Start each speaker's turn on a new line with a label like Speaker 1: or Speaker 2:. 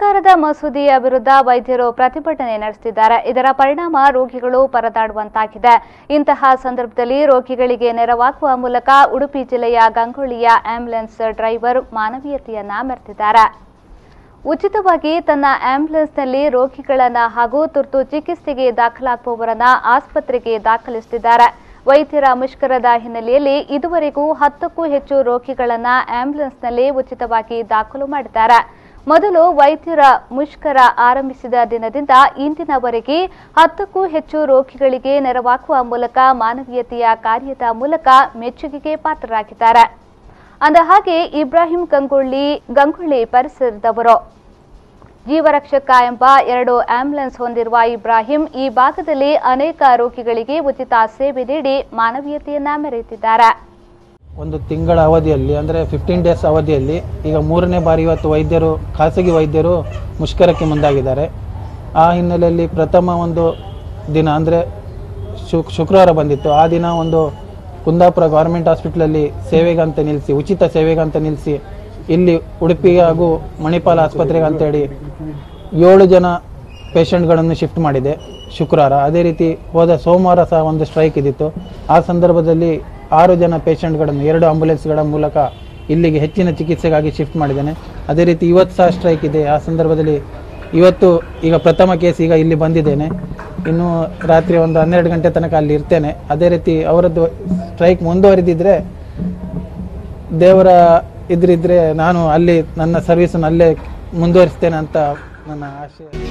Speaker 1: ಸರ್ಕಾರದ ಮಸೂದೆಯ ವಿರುದ್ಧ ವೈದ್ಯರು ಪ್ರತಿಭಟನೆ ನಡೆಸುತ್ತಿದ್ದಾರೆ ಇದರ ಪರಿಣಾಮ ರೋಗಿಗಳು ಪರದಾಡುವಂತಾಗಿದೆ ಇಂತಹ ಸಂದರ್ಭದಲ್ಲಿ ರೋಗಿಗಳಿಗೆ ನೆರವಾಗುವ ಮೂಲಕ ಉಡುಪಿ ಜಿಲ್ಲೆಯ ಗಂಗೊಳ್ಳಿಯ ಆಂಬ್ಯುಲೆನ್ಸ್ ಡ್ರೈವರ್ ಮಾನವೀಯತೆಯನ್ನ ಮೆರೆದಿದ್ದಾರೆ ಉಚಿತವಾಗಿ ತನ್ನ ಆಂಬ್ಯುಲೆನ್ಸ್ನಲ್ಲಿ ರೋಗಿಗಳನ್ನ ಹಾಗೂ ತುರ್ತು ಚಿಕಿತ್ಸೆಗೆ ದಾಖಲಾಗುವವರನ್ನ ಆಸ್ಪತ್ರೆಗೆ ದಾಖಲಿಸುತ್ತಿದ್ದಾರೆ ವೈದ್ಯರ ಮುಷ್ಕರದ ಹಿನ್ನೆಲೆಯಲ್ಲಿ ಇದುವರೆಗೂ ಹತ್ತಕ್ಕೂ ಹೆಚ್ಚು ರೋಗಿಗಳನ್ನ ಆಂಬ್ಯುಲೆನ್ಸ್ನಲ್ಲಿ ಉಚಿತವಾಗಿ ದಾಖಲು ಮಾಡಿದ್ದಾರೆ ಮೊದಲು ವೈದ್ಯರ ಮುಷ್ಕರ ಆರಂಭಿಸಿದ ದಿನದಿಂದ ಇಂದಿನವರೆಗೆ ಹತ್ತಕ್ಕೂ ಹೆಚ್ಚು ರೋಗಿಗಳಿಗೆ ನೆರವಾಗುವ ಮೂಲಕ ಮಾನವೀಯತೆಯ ಕಾರ್ಯದ ಮೂಲಕ ಮೆಚ್ಚುಗೆಗೆ ಪಾತ್ರರಾಗಿದ್ದಾರೆ ಅಂದ ಹಾಗೆ ಇಬ್ರಾಹಿಂ ಗಂಗೊಳ್ಳಿ ಗಂಗೊಳ್ಳಿ ಪರಿಸರದವರು ಜೀವರಕ್ಷಕ ಎಂಬ ಎರಡು ಆಂಬ್ಯುಲೆನ್ಸ್ ಹೊಂದಿರುವ ಇಬ್ರಾಹಿಂ ಈ ಭಾಗದಲ್ಲಿ ಅನೇಕ ರೋಗಿಗಳಿಗೆ ಉಚಿತ ಸೇವೆ ನೀಡಿ ಮಾನವೀಯತೆಯನ್ನ ಮೆರೆಯುತ್ತಿದ್ದಾರೆ
Speaker 2: ಒಂದು ತಿಂಗಳ ಅವಧಿಯಲ್ಲಿ ಅಂದರೆ ಫಿಫ್ಟೀನ್ ಡೇಸ್ ಅವಧಿಯಲ್ಲಿ ಈಗ ಮೂರನೇ ಬಾರಿ ಇವತ್ತು ವೈದ್ಯರು ಖಾಸಗಿ ವೈದ್ಯರು ಮುಷ್ಕರಕ್ಕೆ ಮುಂದಾಗಿದ್ದಾರೆ ಆ ಹಿನ್ನೆಲೆಯಲ್ಲಿ ಪ್ರಥಮ ಒಂದು ದಿನ ಅಂದರೆ ಶುಕ್ ಶುಕ್ರವಾರ ಬಂದಿತ್ತು ಆ ದಿನ ಒಂದು ಕುಂದಾಪುರ ಗೌರ್ಮೆಂಟ್ ಹಾಸ್ಪಿಟ್ಲಲ್ಲಿ ಸೇವೆಗಂತ ನಿಲ್ಲಿಸಿ ಉಚಿತ ಸೇವೆಗಂತ ನಿಲ್ಲಿಸಿ ಇಲ್ಲಿ ಉಡುಪಿ ಹಾಗೂ ಮಣಿಪಾಲ ಆಸ್ಪತ್ರೆಗೆ ಅಂತೇಳಿ ಏಳು ಜನ ಪೇಷಂಟ್ಗಳನ್ನು ಶಿಫ್ಟ್ ಮಾಡಿದೆ ಶುಕ್ರವಾರ ಅದೇ ರೀತಿ ಹೋದ ಸೋಮವಾರ ಸಹ ಒಂದು ಸ್ಟ್ರೈಕ್ ಇದ್ದಿತ್ತು ಆ ಸಂದರ್ಭದಲ್ಲಿ ಆರು ಜನ ಪೇಷಂಟ್ಗಳನ್ನು ಎರಡು ಆಂಬುಲೆನ್ಸ್ಗಳ ಮೂಲಕ ಇಲ್ಲಿಗೆ ಹೆಚ್ಚಿನ ಚಿಕಿತ್ಸೆಗಾಗಿ ಶಿಫ್ಟ್ ಮಾಡಿದ್ದೇನೆ ಅದೇ ರೀತಿ ಇವತ್ತು ಸಹ ಸ್ಟ್ರೈಕ್ ಇದೆ ಆ ಸಂದರ್ಭದಲ್ಲಿ ಇವತ್ತು ಈಗ ಪ್ರಥಮ ಕೇಸ್ ಈಗ ಇಲ್ಲಿ ಬಂದಿದ್ದೇನೆ ಇನ್ನು ರಾತ್ರಿ ಒಂದು ಹನ್ನೆರಡು ಗಂಟೆ ತನಕ ಅಲ್ಲಿ ಇರ್ತೇನೆ ಅದೇ ರೀತಿ ಅವರದ್ದು ಸ್ಟ್ರೈಕ್ ಮುಂದುವರಿದಿದ್ರೆ ದೇವರ ಇದ್ರಿದ್ರೆ ನಾನು ಅಲ್ಲಿ ನನ್ನ ಸರ್ವಿಸನ್ನು ಅಲ್ಲೇ ಮುಂದುವರಿಸ್ತೇನೆ ಅಂತ ನನ್ನ ಆಶಯ